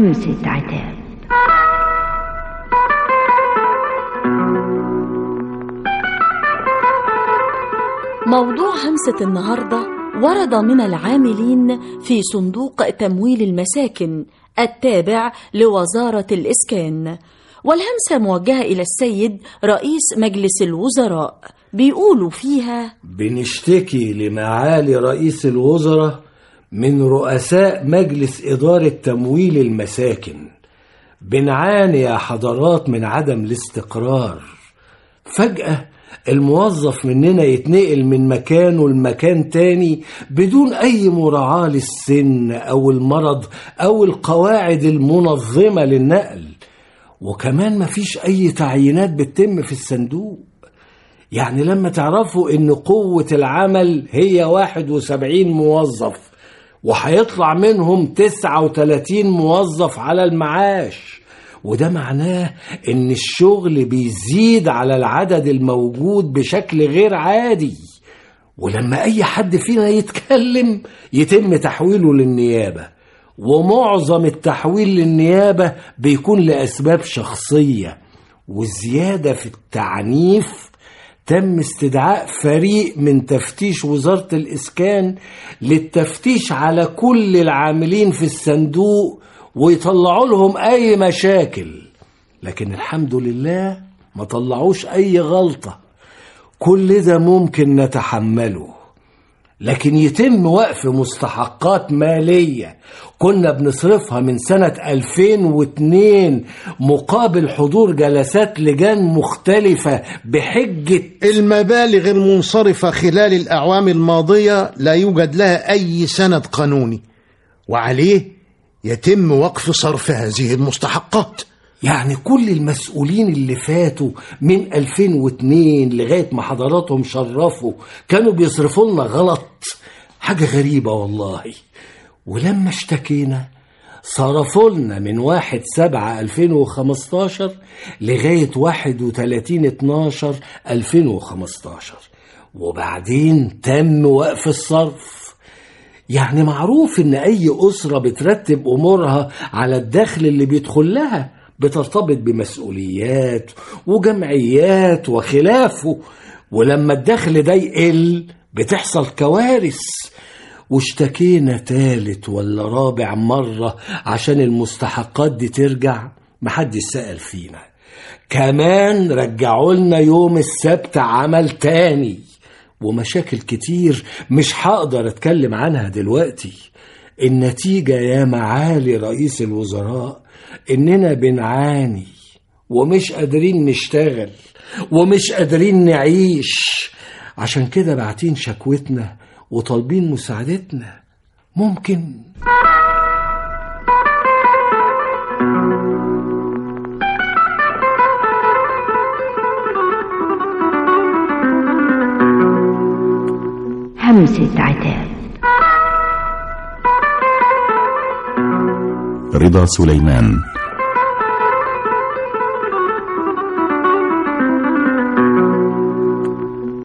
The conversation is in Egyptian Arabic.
همسة عتاب موضوع همسة النهاردة ورد من العاملين في صندوق تمويل المساكن التابع لوزارة الإسكان والهمسة موجهة إلى السيد رئيس مجلس الوزراء بيقولوا فيها بنشتكي لمعالي رئيس الوزراء من رؤساء مجلس إدارة تمويل المساكن بنعاني يا حضرات من عدم الاستقرار فجأة الموظف مننا يتنقل من مكانه لمكان تاني بدون أي مراعاة للسن أو المرض أو القواعد المنظمة للنقل وكمان مفيش أي تعيينات بتتم في الصندوق يعني لما تعرفوا إن قوة العمل هي 71 موظف وهيطلع منهم 39 موظف على المعاش وده معناه ان الشغل بيزيد على العدد الموجود بشكل غير عادي ولما اي حد فينا يتكلم يتم تحويله للنيابة ومعظم التحويل للنيابة بيكون لأسباب شخصية والزيادة في التعنيف تم استدعاء فريق من تفتيش وزارة الإسكان للتفتيش على كل العاملين في الصندوق ويطلعوا لهم أي مشاكل لكن الحمد لله ما طلعوش أي غلطة كل ده ممكن نتحمله لكن يتم وقف مستحقات مالية كنا بنصرفها من سنة 2002 مقابل حضور جلسات لجان مختلفة بحجة المبالغ المنصرفة خلال الأعوام الماضية لا يوجد لها أي سند قانوني وعليه يتم وقف صرف هذه المستحقات يعني كل المسؤولين اللي فاتوا من 2002 لغاية ما حضراتهم شرفوا كانوا بيصرفوا لنا غلط حاجة غريبة والله ولما اشتكينا صرفوا لنا من واحد سبعة 2015 لغاية واحد وتلاتين اتناشر 2015 وبعدين تم وقف الصرف يعني معروف ان اي اسرة بترتب امورها على الدخل اللي بيدخل لها بترتبط بمسؤوليات وجمعيات وخلافه ولما الدخل ده يقل بتحصل كوارث واشتكينا تالت ولا رابع مرة عشان المستحقات دي ترجع محدش سأل فينا كمان رجعوا لنا يوم السبت عمل تاني ومشاكل كتير مش هقدر اتكلم عنها دلوقتي النتيجة يا معالي رئيس الوزراء اننا بنعاني ومش قادرين نشتغل ومش قادرين نعيش عشان كده باعتين شكوتنا وطالبين مساعدتنا ممكن همسة عتاب رضا سليمان